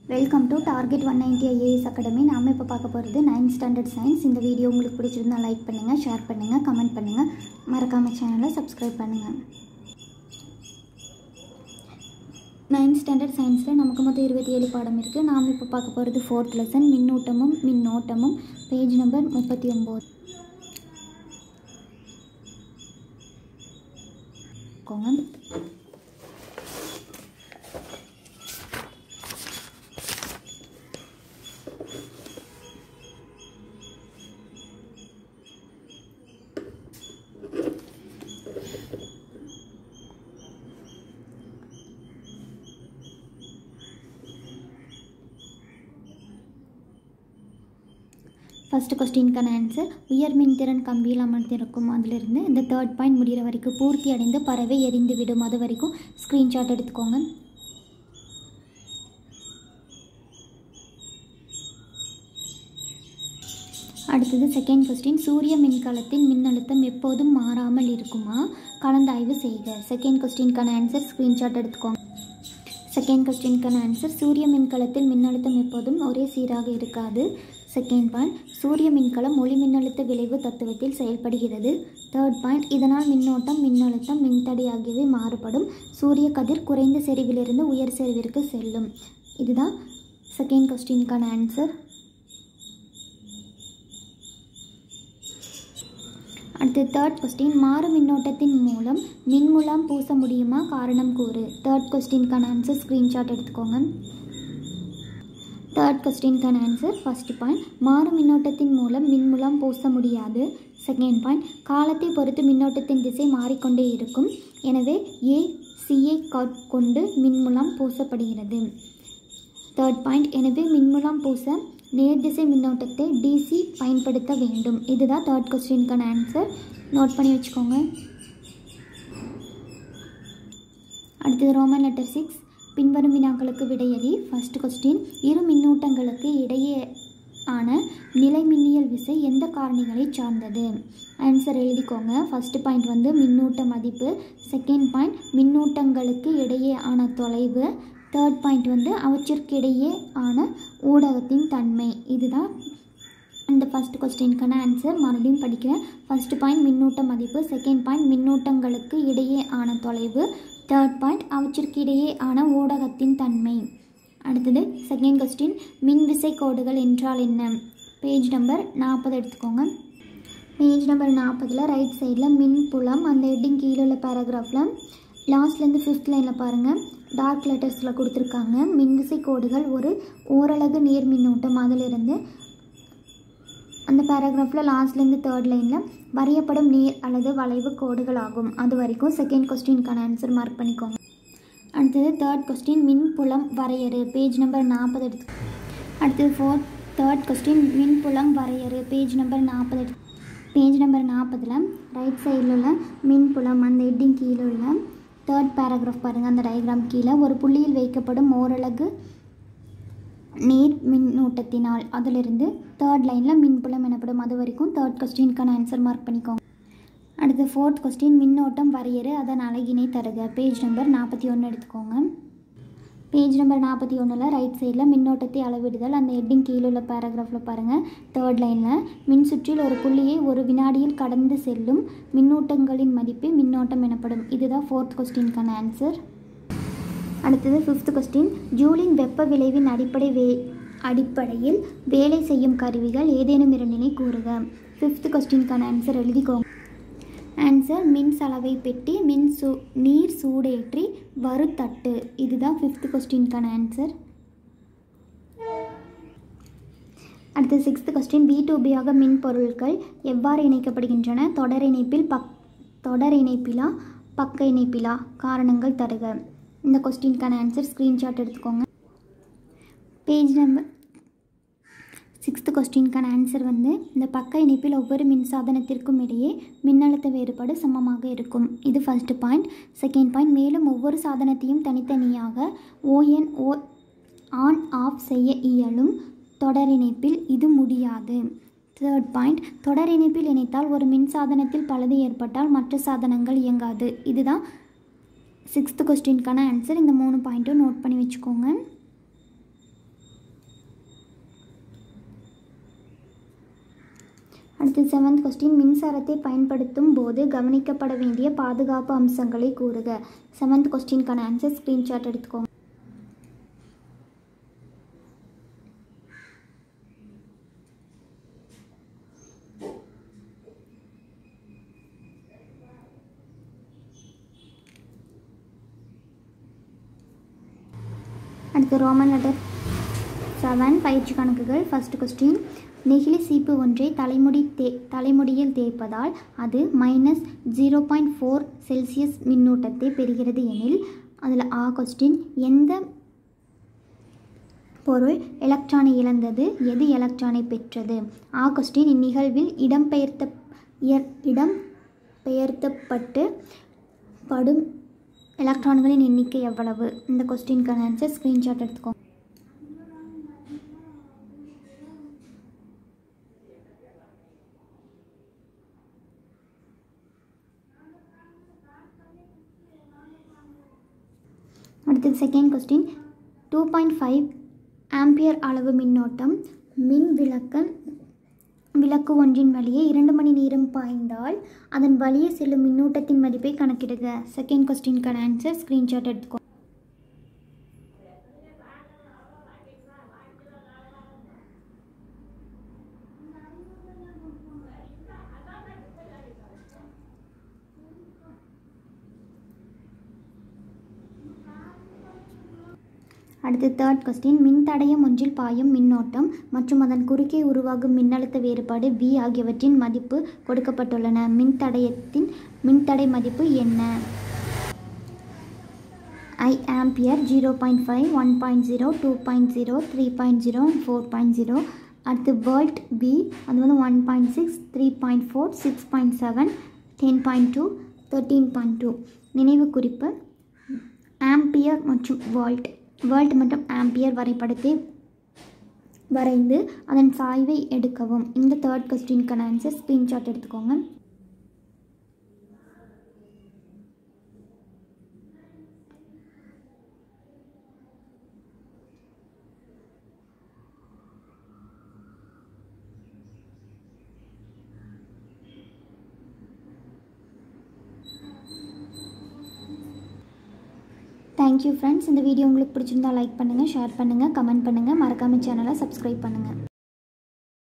welcome to target one ninety IAS academy நாம இப்போ பார்க்க போகிறது நைன்த் ஸ்டாண்டர்ட் சயின்ஸ் இந்த வீடியோ உங்களுக்கு பிடிச்சிருந்தா லைக் பண்ணுங்கள் ஷேர் பண்ணுங்கள் கமெண்ட் பண்ணுங்கள் மறக்காமல் சேனலை சப்ஸ்கிரைப் பண்ணுங்கள் நைன்த் ஸ்டாண்டர்ட் சயின்ஸில் நமக்கு மொத்தம் இருபத்தி ஏழு பாடம் இருக்குது நாம் இப்போ பார்க்க போகிறது ஃபோர்த் லெசன் மின்னூட்டமும் மின்னோட்டமும் பேஜ் நம்பர் முப்பத்தி ஒம்பது கோங்க ஃபர்ஸ்ட் கொஸ்டினுக்கான ஆன்சர் உயர் மின்திறன் கம்பியில் அமர்ந்திருக்கும் அதிலிருந்து இந்த தேர்ட் பாயிண்ட் முடிகிற வரைக்கும் பூர்த்தி அடைந்து பறவை எரிந்து விடும் அது வரைக்கும் ஸ்க்ரீன்ஷாட் எடுத்துக்கோங்க அடுத்தது செகண்ட் கொஸ்டின் சூரிய மின்கலத்தில் மின்னழுத்தம் எப்போதும் மாறாமல் இருக்குமா கலந்தாய்வு செய்க செகண்ட் கொஸ்டினுக்கான ஆன்சர் ஸ்க்ரீன்ஷாட் எடுத்துக்கோங்க செகண்ட் கொஸ்டினுக்கான ஆன்சர் சூரிய மின்கலத்தில் மின்னழுத்தம் எப்போதும் ஒரே சீராக இருக்காது செகண்ட் பாயிண்ட் சூரிய மின்கலம் ஒளி மின்னழுத்த விளைவு தத்துவத்தில் செயல்படுகிறது தேர்ட் பாயிண்ட் இதனால் மின்னோட்டம் மின்னழுத்தம் மின்தடை ஆகியவை மாறுபடும் சூரிய கதிர் குறைந்த செறிவிலிருந்து உயர் செறிவிற்கு செல்லும் இதுதான் செகண்ட் கொஸ்டினுக்கான ஆன்சர் அடுத்து தேர்ட் கொஸ்டின் மாறு மின்னோட்டத்தின் மூலம் மின்முலாம் பூச முடியுமா காரணம் கூறு தேர்ட் கொஸ்டினுக்கான ஆன்சர் ஸ்க்ரீன்ஷாட் எடுத்துக்கோங்க தேர்ட் கொஸ்டினுக்கான ஆன்சர் ஃபர்ஸ்ட் பாயிண்ட் மாறு மின்னோட்டத்தின் மூலம் மின்முலாம் பூச முடியாது செகண்ட் பாயிண்ட் காலத்தை பொறுத்து மின்னோட்டத்தின் திசை மாறிக்கொண்டே இருக்கும் எனவே ஏ சியை கொண்டு மின்முலாம் பூசப்படுகிறது தேர்ட் பாயிண்ட் எனவே மின்முலாம் பூச நேர்திசை மின்னோட்டத்தை டிசி பயன்படுத்த வேண்டும் இதுதான் தேர்ட் கொஸ்டினுக்கான ஆன்சர் நோட் பண்ணி வச்சுக்கோங்க அடுத்தது ரோமன் லெட்டர் சிக்ஸ் பின்வரும் வினாக்களுக்கு விடையளி ஃபர்ஸ்ட் கொஸ்டின் இரு மின்னூட்டங்களுக்கு இடையே ஆன நிலைமின்னியல் விசை எந்த காரணிகளை சார்ந்தது ஆன்சர் எழுதிக்கோங்க ஃபர்ஸ்ட் பாயிண்ட் வந்து மின்னூட்ட மதிப்பு செகண்ட் பாயிண்ட் மின்னூட்டங்களுக்கு இடையே ஆன தொலைவு தேர்ட் பாயிண்ட் வந்து அவற்றிற்கிடையே ஆன ஊடகத்தின் தன்மை இதுதான் இந்த ஃபஸ்ட் கொஸ்டினுக்கான ஆன்சர் மறுபடியும் படிக்கிறேன் ஃபர்ஸ்ட் பாயிண்ட் மின்னூட்ட மதிப்பு செகண்ட் பாயிண்ட் மின்னூட்டங்களுக்கு இடையே ஆன தொலைவு தேர்ட் பாயிண்ட் அவற்றிற்கு இடையே ஆன ஊடகத்தின் தன்மை அடுத்தது செகண்ட் கொஸ்டின் மின்விசை கோடுகள் என்றால் என்ன பேஜ் நம்பர் நாற்பது எடுத்துக்கோங்க பேஜ் நம்பர் நாற்பதில் ரைட் சைடில் மின் புலம் அந்த ஹெட்டிங் கீழே உள்ள பேராகிராஃபில் லாஸ்ட்லேருந்து ஃபிஃப்த் லைனில் பாருங்கள் டார்க் லெட்டர்ஸில் கொடுத்துருக்காங்க மின்விசை கோடுகள் ஒரு ஓரலகு நேர் மின்னோட்டம் அதிலிருந்து அந்த பேராகிராஃபில் லாஸ்ட்லேருந்து தேர்ட் லைனில் வரையப்படும் நேர் அல்லது வளைவு கோடுகள் ஆகும் அது வரைக்கும் செகண்ட் கொஸ்டினுக்கான ஆன்சர் மார்க் பண்ணிக்கோங்க அடுத்தது தேர்ட் கொஸ்டின் மின் புலம் வரையறு பேஜ் நம்பர் நாற்பது எடுத்து அடுத்தது ஃபோர்த் தேர்ட் கொஸ்டின் மின் புலம் வரையறு பேஜ் நம்பர் நாற்பது எடுத்து பேஜ் நம்பர் நாற்பதில் ரைட் சைடில் உள்ள மின் புலம் அந்த ஹெட்டிங் கீழே உள்ள தேர்ட் பேராகிராஃப் பாருங்கள் அந்த டயக்ராம் கீழே ஒரு புள்ளியில் வைக்கப்படும் ஓரலகு நீர் மின்னூட்டத்தினால் அதிலிருந்து தேர்ட் லைனில் மின்புலம் எனப்படும் அது வரைக்கும் தேர்ட் கொஸ்டினுக்கான ஆன்சர் மார்க் பண்ணிக்கோங்க அடுத்து ஃபோர்த் கொஸ்டின் மின்னோட்டம் வரையறு அதன் அழகினை தருக பேஜ் நம்பர் நாற்பத்தி ஒன்று எடுத்துக்கோங்க பேஜ் நம்பர் நாற்பத்தி ஒன்றில் ரைட் சைடில் மின்னோட்டத்தை அளவிடுதல் அந்த ஹெட்டிங் கீழே உள்ள பேராகிராஃபில் பாருங்கள் தேர்ட் லைனில் மின் சுற்றில் ஒரு புள்ளியை ஒரு வினாடியில் கடந்து செல்லும் மின்னூட்டங்களின் மதிப்பு மின்னோட்டம் எனப்படும் இதுதான் ஃபோர்த் கொஸ்டினுக்கான ஆன்சர் அடுத்தது ஃபிஃப்த் கொஸ்டின் ஜூலின் வெப்ப விளைவின் அடிப்படை வே அடிப்படையில் வேலை செய்யும் கருவிகள் ஏதேனும் இரண்டினை கூறுக ஃபிஃப்த் கொஸ்டினுக்கான ஆன்சர் எழுதிக்கோங்க ஆன்சர் மின் சலவை பெட்டி மின் சூ நீர் சூடேற்றி வறுத்தட்டு இதுதான் ஃபிஃப்த் கொஸ்டினுக்கான ஆன்சர் அடுத்து சிக்ஸ்த் கொஸ்டின் வீட்டு உபயோக மின் பொருட்கள் எவ்வாறு இணைக்கப்படுகின்றன தொடர் இணைப்பில் பக் தொடர் இணைப்பிலா பக்க இணைப்பிலா காரணங்கள் தருக இந்த கொஸ்டினுக்கான ஆன்சர் ஸ்க்ரீன்ஷாட் எடுத்துக்கோங்க பேஜ் நம்பர் சிக்ஸ்த்து கொஸ்டினுக்கான ஆன்சர் வந்து இந்த பக்க இணைப்பில் ஒவ்வொரு மின்சாதனத்திற்கும் இடையே மின்னழுத்த வேறுபாடு சமமாக இருக்கும் இது ஃபர்ஸ்ட் பாயிண்ட் செகண்ட் பாயிண்ட் மேலும் ஒவ்வொரு சாதனத்தையும் தனித்தனியாக ஓஎன் ஓ ஆன் ஆஃப் செய்ய இயலும் தொடர் இணைப்பில் இது முடியாது தேர்ட் பாயிண்ட் தொடர் இணைப்பில் இணைத்தால் ஒரு மின்சாதனத்தில் பழுது ஏற்பட்டால் மற்ற சாதனங்கள் இயங்காது இதுதான் சிக்ஸ்த்து கொஸ்டினுக்கான ஆன்சர் இந்த மூணு பாயிண்ட்டும் நோட் பண்ணி வச்சுக்கோங்க அடுத்து செவன்த் கொஸ்டின் மின்சாரத்தை பயன்படுத்தும் போது கவனிக்கப்பட வேண்டிய பாதுகாப்பு அம்சங்களை கூறுக செவன்த் கொஸ்டினுக்கான ஆன்சர் ஸ்க்ரீன்ஷாட் எடுத்துக்கோங்க அடுத்து ரோமன் லெட்டர் செவன் பயிற்சி கணக்குகள் ஃபர்ஸ்ட் கொஸ்டின் நெகிழி சீப்பு ஒன்றை தலைமுடி தே தலைமுடியில் தேய்ப்பதால் அது minus zero point four Celsius மின்னூட்டத்தை பெறுகிறது எனில் அதில் ஆ கொஸ்டின் எந்த பொருள் எலக்ட்ரானை இழந்தது எது எலக்ட்ரானை பெற்றது ஆ கொஸ்டின் இந்நிகழ்வில் இடம்பெயர்த்த இயற்- இடம் பெயர்த்தப்பட்டு படும் எலக்ட்ரான்களின் எண்ணிக்கை எவ்வளவு இந்த கொஸ்டினுக்கான ஆன்சர் ஸ்க்ரீன்ஷாட் எடுத்துக்கோங்க அடுத்தது second question two point five ampere அளவு மின்னோட்டம் மின் விளக்க விளக்கு ஒன்றின் வழியே இரண்டு மணி நேரம் பாய்ந்தால் அதன் வழியே செல்லும் மின்னூட்டத்தின் மதிப்பை கணக்கிடுக செகண்ட் கொஸ்டினுக்கான ஆன்சர் ஸ்க்ரீன்ஷாட் எடுத்துக்கோ அடுத்து தேர்ட் கொஸ்டின் மின்தடையம் ஒன்றில் பாயும் மின்னோட்டம் மற்றும் அதன் குறுக்கே உருவாகும் மின்னழுத்த வேறுபாடு V ஆகியவற்றின் மதிப்பு கொடுக்கப்பட்டுள்ளன மின்தடையத்தின் மின்தடை மதிப்பு என்ன I ampere zero point five one point zero two point zero three point zero four point zero அடுத்து வேர்ல்ட் பி அது வந்து one point six three point four six point seven ten point two thirteen point two நினைவு குறிப்பு ampere மற்றும் Walt Walt மற்றும் ampere வரைபடத்தை வரைந்து அதன் சாய்வை எடுக்கவும் இந்த தேர்ட் கொஸ்டினுக்கான ஆன்சர் ஸ்க்ரீன்ஷாட் எடுத்துக்கோங்க தேங்க்யூ ஃப்ரெண்ட்ஸ் இந்த வீடியோ உங்களுக்கு பிடிச்சிருந்தா லைக் பண்ணுங்கள் ஷேர் பண்ணுங்கள் கமெண்ட் பண்ணுங்கள் மறக்காமல் சேனலை சப்ஸ்கிரைப் பண்ணுங்கள்